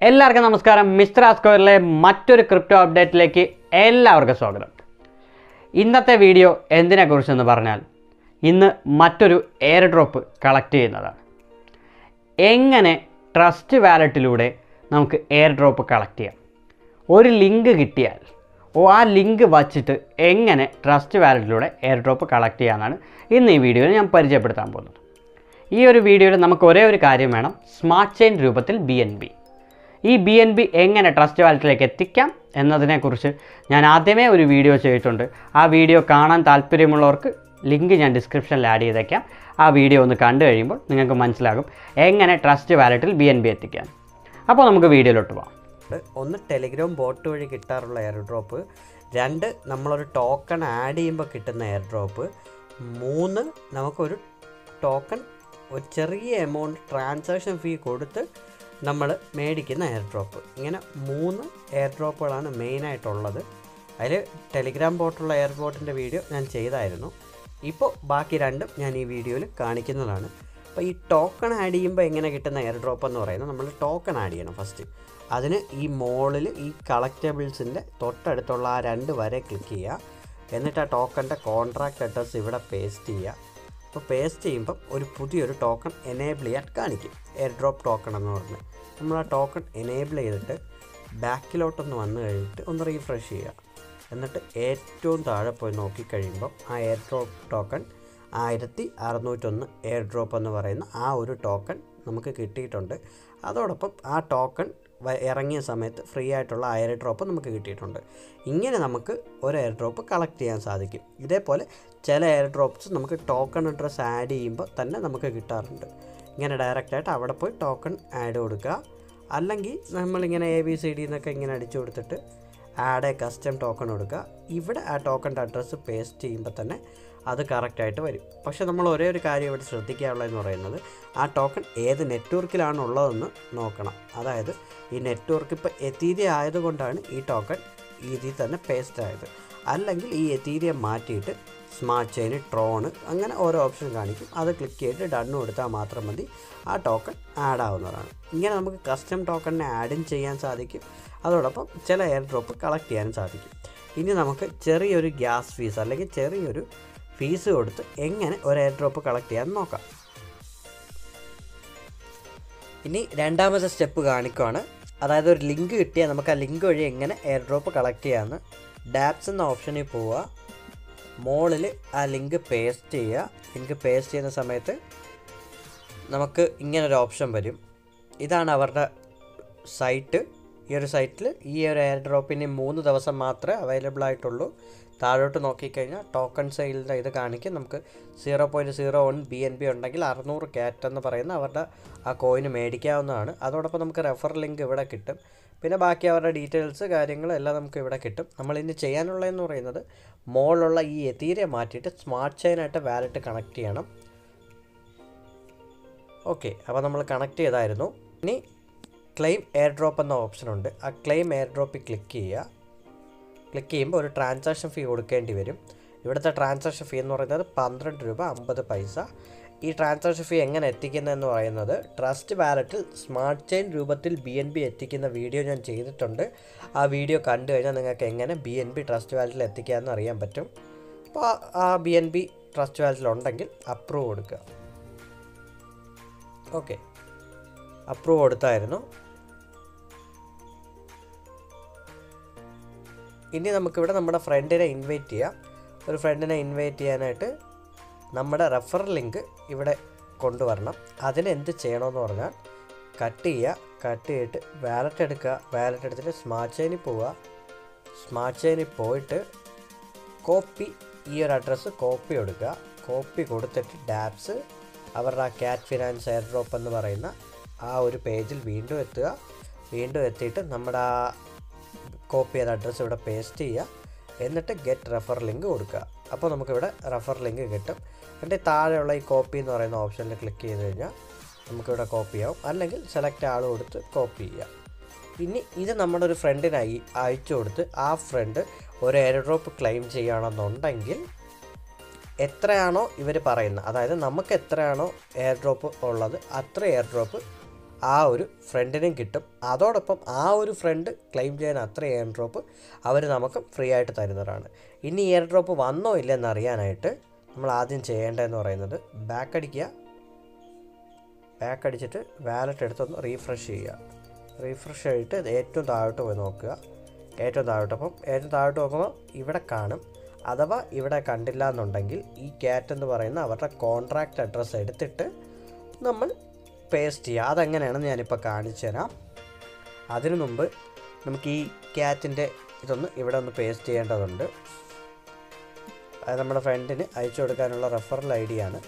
എല്ലാവർക്കും നമസ്കാരം മിസ്റ്റർ ആസ്കോറിലെ മറ്റൊരു ക്രിപ്റ്റോ അപ്ഡേറ്റിലേക്ക് എല്ലാവർക്കും സ്വാഗതം ഇന്നത്തെ വീഡിയോ എന്തിനെക്കുറിച്ചെന്ന് പറഞ്ഞാൽ ഇന്ന് മറ്റൊരു എയർ ഡ്രോപ്പ് കളക്ട് ചെയ്യുന്നതാണ് എങ്ങനെ ട്രസ്റ്റ് വാലറ്റിലൂടെ നമുക്ക് എയർ ഡ്രോപ്പ് കളക്ട് ചെയ്യാം ഒരു ലിങ്ക് കിട്ടിയാൽ ഓ ആ ലിങ്ക് വച്ചിട്ട് എങ്ങനെ ട്രസ്റ്റ് വാലറ്റിലൂടെ എയർ ഡ്രോപ്പ് കളക്ട് ചെയ്യാമെന്നാണ് ഇന്ന് ഈ വീഡിയോയിൽ ഞാൻ പരിചയപ്പെടുത്താൻ പോകുന്നത് ഈ ഒരു വീഡിയോയിൽ നമുക്ക് ഒരേ ഒരു കാര്യം വേണം സ്മാർട്ട് ചെയിൻ രൂപത്തിൽ ബി എൻ ബി ഈ ബി എൻ ബി എങ്ങനെ ട്രസ്റ്റ് വാലറ്റിലേക്ക് എത്തിക്കാം എന്നതിനെക്കുറിച്ച് ഞാൻ ആദ്യമേ ഒരു വീഡിയോ ചെയ്തിട്ടുണ്ട് ആ വീഡിയോ കാണാൻ താല്പര്യമുള്ളവർക്ക് ലിങ്ക് ഞാൻ ഡിസ്ക്രിപ്ഷനിൽ ആഡ് ചെയ്തേക്കാം ആ വീഡിയോ ഒന്ന് കണ്ടു കഴിയുമ്പോൾ നിങ്ങൾക്ക് മനസ്സിലാകും എങ്ങനെ ട്രസ്റ്റ് വാലറ്റിൽ ബി എൻ ബി എത്തിക്കാം അപ്പോൾ നമുക്ക് വീഡിയോയിലോട്ട് പോകാം ഒന്ന് ടെലിഗ്രാം ബോട്ട് വഴി കിട്ടാറുള്ള എയർ ഡ്രോപ്പ് രണ്ട് നമ്മളൊരു ടോക്കൺ ആഡ് ചെയ്യുമ്പോൾ കിട്ടുന്ന എയർ ഡ്രോപ്പ് മൂന്ന് നമുക്കൊരു ടോക്കൺ ഒരു ചെറിയ എമൗണ്ട് ട്രാൻസാക്ഷൻ ഫീ കൊടുത്ത് നമ്മൾ മേടിക്കുന്ന എയർ ഡ്രോപ്പ് ഇങ്ങനെ മൂന്ന് എയർ ഡ്രോപ്പുകളാണ് മെയിനായിട്ടുള്ളത് അതിൽ ടെലിഗ്രാം ബോട്ടുള്ള എയർ ബോട്ടിൻ്റെ വീഡിയോ ഞാൻ ചെയ്തായിരുന്നു ഇപ്പോൾ ബാക്കി രണ്ടും ഞാൻ ഈ വീഡിയോയിൽ കാണിക്കുന്നതാണ് അപ്പോൾ ഈ ടോക്കൺ ആഡ് ചെയ്യുമ്പോൾ എങ്ങനെ കിട്ടുന്ന എയർ ഡ്രോപ്പ് എന്ന് പറയുന്നത് നമ്മൾ ടോക്കൺ ആഡ് ചെയ്യണം ഫസ്റ്റ് അതിന് ഈ മോളിൽ ഈ കളക്റ്റബിൾസിൻ്റെ തൊട്ടടുത്തുള്ള ആ രണ്ട് വരെ ക്ലിക്ക് ചെയ്യുക എന്നിട്ട് ആ ടോക്കണിൻ്റെ കോൺട്രാക്ട് അഡ്രസ്സ് ഇവിടെ പേസ്റ്റ് ചെയ്യുക അപ്പോൾ പേസ്റ്റ് ചെയ്യുമ്പം ഒരു പുതിയൊരു ടോക്കൺ എനേബിൾ ചെയ്യാൻ കാണിക്കും എയർ ഡ്രോപ്പ് ടോക്കൺ എന്ന് പറഞ്ഞ് നമ്മൾ ആ ടോക്കൺ എനേബിൾ ചെയ്തിട്ട് ബാക്കിലോട്ടൊന്ന് വന്നു കഴിഞ്ഞിട്ട് ഒന്ന് റീഫ്രഷ് ചെയ്യുക എന്നിട്ട് ഏറ്റവും താഴെ പോയി നോക്കിക്കഴിയുമ്പം ആ എയർ ഡ്രോപ്പ് ടോക്കൺ ആയിരത്തി അറുന്നൂറ്റൊന്ന് എയർ ഡ്രോപ്പ് എന്ന് പറയുന്ന ആ ഒരു ടോക്കൺ നമുക്ക് കിട്ടിയിട്ടുണ്ട് അതോടൊപ്പം ആ ടോക്കൺ വ- ഇറങ്ങിയ സമയത്ത് ഫ്രീ ആയിട്ടുള്ള എയർ ഡ്രോപ്പ് നമുക്ക് കിട്ടിയിട്ടുണ്ട് ഇങ്ങനെ നമുക്ക് ഒരു എയർ ഡ്രോപ്പ് കളക്ട് ചെയ്യാൻ സാധിക്കും ഇതേപോലെ ചില എയർ ഡ്രോപ്പ്സ് നമുക്ക് ടോക്കൺ അഡ്രസ്സ് ആഡ് ചെയ്യുമ്പോൾ തന്നെ നമുക്ക് കിട്ടാറുണ്ട് ഇങ്ങനെ ഡയറക്റ്റായിട്ട് അവിടെ പോയി ടോക്കൺ ആഡ് കൊടുക്കുക അല്ലെങ്കിൽ നമ്മളിങ്ങനെ എ ബി സി ഡി എന്നൊക്കെ ഇങ്ങനെ അടിച്ചു കൊടുത്തിട്ട് ആഡ് എ കസ്റ്റം ടോക്കൺ കൊടുക്കുക ഇവിടെ ആ ടോക്കണിൻ്റെ അഡ്രസ്സ് പേസ്റ്റ് ചെയ്യുമ്പോൾ തന്നെ അത് കറക്റ്റായിട്ട് വരും പക്ഷേ നമ്മൾ ഒരേ ഒരു കാര്യം ഇവിടെ ശ്രദ്ധിക്കാനുള്ളതെന്ന് പറയുന്നത് ആ ടോക്കൺ ഏത് നെറ്റ്വർക്കിലാണ് ഉള്ളതെന്ന് നോക്കണം അതായത് ഈ നെറ്റ്വർക്ക് ഇപ്പോൾ എത്തീരിയ ആയതുകൊണ്ടാണ് ഈ ടോക്കൺ ഇതിൽ തന്നെ പേസ്റ്റ് ആയത് അല്ലെങ്കിൽ ഈ എത്തീരിയ മാറ്റിയിട്ട് സ്മാർട്ട് ചെയിൻ ട്രോണ് അങ്ങനെ ഓരോ ഓപ്ഷൻ കാണിക്കും അത് ക്ലിക്ക് ചെയ്തിട്ട് ഡണ്ണ് കൊടുത്താൽ മാത്രം മതി ആ ടോക്കൺ ആഡ് ആവുന്നതാണ് ഇങ്ങനെ നമുക്ക് കസ്റ്റം ടോക്കണിനെ ആഡും ചെയ്യാൻ സാധിക്കും അതോടൊപ്പം ചില എയർ ഡ്രോപ്പ് കളക്ട് ചെയ്യാനും സാധിക്കും ഇനി നമുക്ക് ചെറിയൊരു ഗ്യാസ് ഫീസ് അല്ലെങ്കിൽ ചെറിയൊരു ഫീസ് കൊടുത്ത് എങ്ങനെ ഒരു എയർ ഡ്രോപ്പ് കളക്ട് ചെയ്യാൻ നോക്കാം ഇനി രണ്ടാമത്തെ സ്റ്റെപ്പ് കാണിക്കുവാണ് അതായത് ഒരു ലിങ്ക് കിട്ടിയാൽ നമുക്ക് ആ ലിങ്ക് വഴി എങ്ങനെ എയർ ഡ്രോപ്പ് കളക്ട് ചെയ്യാമെന്ന് ഡാപ്സ് എന്ന ഓപ്ഷനിൽ പോവുക മോളിൽ ആ ലിങ്ക് പേസ്റ്റ് ചെയ്യുക ലിങ്ക് പേസ്റ്റ് ചെയ്യുന്ന സമയത്ത് നമുക്ക് ഇങ്ങനൊരു ഓപ്ഷൻ വരും ഇതാണ് അവരുടെ സൈറ്റ് ഈ ഒരു സൈറ്റിൽ ഈ ഒരു എയർ ഡ്രോപ്പിന് മൂന്ന് ദിവസം മാത്രമേ അവൈലബിൾ ആയിട്ടുള്ളൂ താഴോട്ട് നോക്കിക്കഴിഞ്ഞാൽ ടോക്കൺ സെയിലിൻ്റെ ഇത് കാണിക്കും നമുക്ക് zero point zero one B N B ഉണ്ടെങ്കിൽ അറുന്നൂറ് ക്യാറ്റ് എന്ന് പറയുന്ന അവരുടെ ആ കോയിന് മേടിക്കാവുന്നതാണ് അതോടൊപ്പം നമുക്ക് റെഫർ ലിങ്ക് ഇവിടെ കിട്ടും പിന്നെ ബാക്കി അവരുടെ ഡീറ്റെയിൽസ് കാര്യങ്ങൾ എല്ലാം നമുക്ക് ഇവിടെ കിട്ടും നമ്മൾ ഇനി ചെയ്യാനുള്ളതെന്ന് പറയുന്നത് മോളിലുള്ള ഈ എത്തീരിയ മാറ്റിയിട്ട് സ്മാർട്ട് ചെയിനായിട്ട് വാലറ്റ് കണക്ട് ചെയ്യണം ഓക്കെ അപ്പോൾ നമ്മൾ കണക്ട് ചെയ്തായിരുന്നു ഇനി ക്ലെയിം എയർ ഡ്രോപ്പ് എന്ന ഓപ്ഷൻ ഉണ്ട് ആ ക്ലെയിം എയർ ഡ്രോപ്പിൽ ക്ലിക്ക് ചെയ്യുക ക്ലിക്ക് ചെയ്യുമ്പോൾ ഒരു ട്രാൻസാക്ഷൻ ഫീ കൊടുക്കേണ്ടി വരും ഇവിടുത്തെ ട്രാൻസാക്ഷൻ ഫീ എന്ന് പറയുന്നത് പന്ത്രണ്ട് രൂപ അമ്പത് പൈസ ഈ ട്രാൻസാക്ഷൻ ഫീ എങ്ങനെ എത്തിക്കുന്നതെന്ന് പറയുന്നത് ട്രസ്റ്റ് വാലറ്റിൽ സ്മാർട്ട് ചെയിൻ രൂപത്തിൽ ബി എൻ ബി എത്തിക്കുന്ന വീഡിയോ ഞാൻ ചെയ്തിട്ടുണ്ട് ആ വീഡിയോ കണ്ടു കഴിഞ്ഞാൽ നിങ്ങൾക്ക് എങ്ങനെ ബി എൻ ബി ട്രസ്റ്റ് വാലറ്റിൽ എത്തിക്കാമെന്ന് അറിയാൻ പറ്റും അപ്പോൾ ആ- ആ ബി എൻ ബി ട്രസ്റ്റ് വാലറ്റിൽ ഉണ്ടെങ്കിൽ അപ്രൂവ് കൊടുക്കുക ഓക്കെ അപ്രൂവ് കൊടുത്തായിരുന്നു ഇനി നമുക്കിവിടെ നമ്മുടെ ഫ്രണ്ടിനെ ഇൻവൈറ്റ് ചെയ്യാം ഒരു ഫ്രണ്ടിനെ ഇൻവൈറ്റ് ചെയ്യാനായിട്ട് നമ്മുടെ റെഫർ ലിങ്ക് ഇവിടെ കൊണ്ടുവരണം അതിന് എന്ത് ചെയ്യണമെന്ന് പറഞ്ഞാൽ കട്ട് ചെയ്യുക കട്ട് ചെയ്തിട്ട് വാലറ്റ് എടുക്കുക വാലറ്റ് എടുത്തിട്ട് സ്മാർട്ട് ചെയിനിൽ പോവുക സ്മാർട്ട് ചെയിനിൽ പോയിട്ട് കോപ്പി ഈ ഒരു അഡ്രസ്സ് കോപ്പി കൊടുക്കുക കോപ്പി കൊടുത്തിട്ട് ഡാപ്സ് അവരുടെ ആ ക്യാറ്റ് ഫിനാൻസ് എയർ ഡ്രോപ്പ് എന്ന് പറയുന്ന ആ ഒരു പേജിൽ വീണ്ടും എത്തുക വീണ്ടും എത്തിയിട്ട് നമ്മുടെ ആ കോപ്പി ചെയ്ത അഡ്രസ്സ് ഇവിടെ പേസ്റ്റ് ചെയ്യുക എന്നിട്ട് ഗെറ്റ് റെഫർ ലിങ്ക് കൊടുക്കുക അപ്പോൾ നമുക്കിവിടെ റെഫർ ലിങ്ക് കിട്ടും എന്നിട്ട് താഴെയുള്ള ഈ കോപ്പി എന്ന് പറയുന്ന ഓപ്ഷനിൽ ക്ലിക്ക് ചെയ്ത് കഴിഞ്ഞാൽ നമുക്കിവിടെ കോപ്പി ആവും അല്ലെങ്കിൽ സെലക്ട് ആൾ കൊടുത്ത് കോപ്പി ചെയ്യാം ഇനി ഇത് നമ്മുടെ ഒരു ഫ്രണ്ടിനായി അയച്ചു കൊടുത്ത് ആ ഫ്രണ്ട് ഒരു എയർ ഡ്രോപ്പ് ക്ലെയിം ചെയ്യുകയാണെന്നുണ്ടെങ്കിൽ എത്രയാണോ ഇവർ പറയുന്നത് അതായത് നമുക്ക് എത്രയാണോ എയർ ഡ്രോപ്പ് ഉള്ളത് അത്ര എയർ ഡ്രോപ്പ് ആ ഒരു ഫ്രണ്ടിനും കിട്ടും അതോടൊപ്പം ആ ഒരു ഫ്രണ്ട് ക്ലെയിം ചെയ്യാൻ അത്ര എയർ ഡ്രോപ്പ് അവർ നമുക്ക് ഫ്രീ ആയിട്ട് തരുന്നതാണ് ഇനി എയർ ഡ്രോപ്പ് വന്നോ ഇല്ലെന്ന് അറിയാനായിട്ട് നമ്മൾ ആദ്യം ചെയ്യേണ്ടതെന്ന് പറയുന്നത് ബാക്ക് അടിക്കുക ബാക്ക് അടിച്ചിട്ട് വാലറ്റ് എടുത്തൊന്ന് റീഫ്രഷ് ചെയ്യുക റീഫ്രഷ് ചെയ്തിട്ട് ഇത് ഏറ്റവും താഴോട്ട് പോയി നോക്കുക ഏറ്റവും താഴോട്ട് അപ്പം ഏറ്റവും താഴോട്ട് നോക്കുമ്പോൾ ഇവിടെ കാണും അഥവാ ഇവിടെ കണ്ടില്ല എന്നുണ്ടെങ്കിൽ ഈ ക്യാറ്റ് എന്ന് പറയുന്ന അവരുടെ കോൺട്രാക്റ്റ് അഡ്രസ്സ് എടുത്തിട്ട് നമ്മൾ പേസ്റ്റ് ചെയ്യുക അതെങ്ങനെയാണെന്ന് ഞാനിപ്പോൾ കാണിച്ചു തരാം അതിനു മുമ്പ് നമുക്ക് ഈ ക്യാറ്റിൻ്റെ ഇതൊന്ന് ഇവിടെ ഒന്ന് പേസ്റ്റ് ചെയ്യേണ്ടതുണ്ട് അത് നമ്മുടെ ഫ്രണ്ടിന് അയച്ചു കൊടുക്കാനുള്ള റെഫറൽ ഐ ആണ്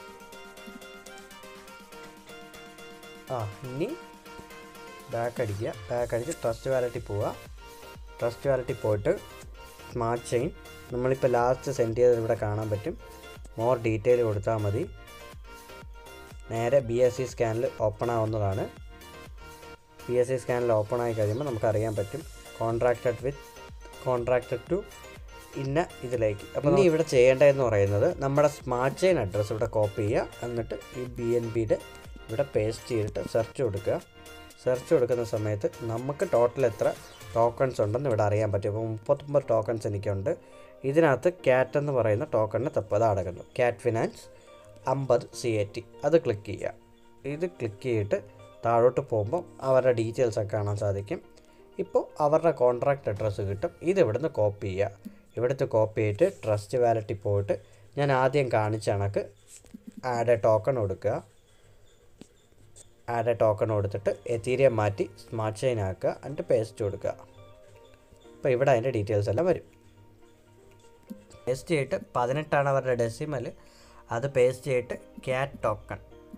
ആ ഇനി ബാക്ക് അടിക്കുക ബാക്ക് അടിച്ച് ട്രസ്റ്റ് വാലറ്റിൽ പോവുക ട്രസ്റ്റ് വാലറ്റിൽ പോയിട്ട് സ്മാർട്ട് ചെയിൻ നമ്മളിപ്പോൾ ലാസ്റ്റ് സെൻഡ് ചെയ്തത് ഇവിടെ കാണാൻ പറ്റും മോർ ഡീറ്റെയിൽ കൊടുത്താൽ മതി നേരെ ബി എസ് സി സ്കാനിൽ ഓപ്പൺ ആവുന്നതാണ് ബി എസ് സി സ്കാനിൽ ഓപ്പൺ ആയി കഴിയുമ്പോൾ നമുക്കറിയാൻ പറ്റും കോൺട്രാക്റ്റഡ് വിത്ത് കോൺട്രാക്റ്റഡ് ടു ഇന്ന ഇതിലേക്ക് അപ്പോൾ ഇനി ഇവിടെ ചെയ്യേണ്ടതെന്ന് പറയുന്നത് നമ്മുടെ സ്മാർട്ട് ചെയിൻ അഡ്രസ്സ് ഇവിടെ കോപ്പി ചെയ്യുക എന്നിട്ട് ഈ ബി എൻ ബിയുടെ ഇവിടെ പേസ്റ്റ് ചെയ്തിട്ട് സെർച്ച് കൊടുക്കുക സെർച്ച് കൊടുക്കുന്ന സമയത്ത് നമുക്ക് ടോട്ടൽ എത്ര ടോക്കൺസ് ഉണ്ടെന്ന് ഇവിടെ അറിയാൻ പറ്റും അപ്പോൾ മുപ്പത്തൊമ്പത് ടോക്കൺസ് എനിക്കുണ്ട് ഇതിനകത്ത് ക്യാറ്റ് എന്ന് പറയുന്ന ടോക്കണിന് തപ്പത് അടങ്ങുന്നു ക്യാറ്റ് ഫിനാൻസ് അമ്പത് സി എ ടി അത് ക്ലിക്ക് ചെയ്യുക ഇത് ക്ലിക്ക് ചെയ്തിട്ട് താഴോട്ട് പോകുമ്പോൾ അവരുടെ ഡീറ്റെയിൽസ് ഒക്കെ കാണാൻ സാധിക്കും ഇപ്പോൾ അവരുടെ കോൺട്രാക്റ്റ് അഡ്രസ്സ് കിട്ടും ഇത് ഇവിടുന്ന് കോപ്പി ചെയ്യുക ഇവിടുത്തെ കോപ്പി ചെയ്തിട്ട് ട്രസ്റ്റ് വാലറ്റിൽ പോയിട്ട് ഞാൻ ആദ്യം കാണിച്ച കണക്ക് ആഡ് ടോക്കൺ കൊടുക്കുക ആഡ് ടോക്കൺ കൊടുത്തിട്ട് എത്തീരിയം മാറ്റി സ്മാർട്ട് ചെയിൻ ആക്കുക എന്നിട്ട് പേസ്റ്റ് കൊടുക്കുക അപ്പോൾ ഇവിടെ അതിൻ്റെ ഡീറ്റെയിൽസ് എല്ലാം വരും പേസ്റ്റ് ചെയ്തിട്ട് പതിനെട്ടാണ് അവരുടെ ഡെസിമൽ അത് പേസ്റ്റ് ചെയ്തിട്ട് cat token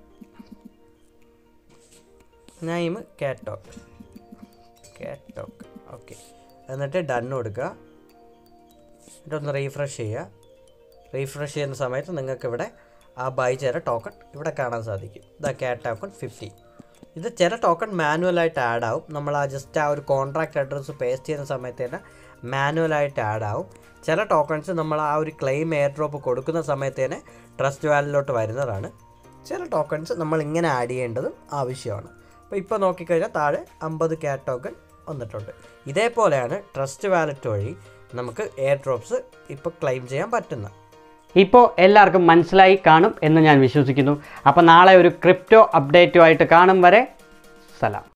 name cat token cat token okay എന്നിട്ട് ഡൺ കൊടുക്കുക എന്നിട്ടൊന്ന് റീഫ്രഷ് ചെയ്യുക റീഫ്രഷ് ചെയ്യുന്ന സമയത്ത് നിങ്ങൾക്ക് ഇവിടെ ആ ബൈ ചെയ്ത ടോക്കൺ ഇവിടെ കാണാൻ സാധിക്കും ദ ക്യാറ്റ് ടോക്കൺ ഫിഫ്റ്റി ഇത് ചില ടോക്കൺ മാനുവലായിട്ട് ആഡ് ആവും നമ്മൾ ആ ജസ്റ്റ് ആ ഒരു കോൺട്രാക്റ്റ് അഡ്രസ്സ് പേസ്റ്റ് ചെയ്യുന്ന സമയത്ത് തന്നെ മാനുവലായിട്ട് ആഡ് ആവും ചില ടോക്കൺസ് നമ്മൾ ആ ഒരു ക്ലെയിം എയർ ഡ്രോപ്പ് കൊടുക്കുന്ന സമയത്ത് തന്നെ ട്രസ്റ്റ് വാലിലോട്ട് വരുന്നതാണ് ചില ടോക്കൺസ് നമ്മൾ ഇങ്ങനെ ആഡ് ചെയ്യേണ്ടതും ആവശ്യമാണ് അപ്പോൾ ഇപ്പോൾ നോക്കിക്കഴിഞ്ഞാൽ താഴെ അമ്പത് ക്യാറ്റ് ടോക്കൺ വന്നിട്ടുണ്ട് ഇതേപോലെയാണ് ട്രസ്റ്റ് വാലറ്റ് വഴി നമുക്ക് എയർ ഡ്രോപ്സ് ഇപ്പോൾ ക്ലെയിം ചെയ്യാൻ പറ്റുന്നത് ഇപ്പോൾ എല്ലാവർക്കും മനസ്സിലായി കാണും എന്ന് ഞാൻ വിശ്വസിക്കുന്നു അപ്പോൾ നാളെ ഒരു ക്രിപ്റ്റോ അപ്ഡേറ്റുമായിട്ട് കാണും വരെ സലാം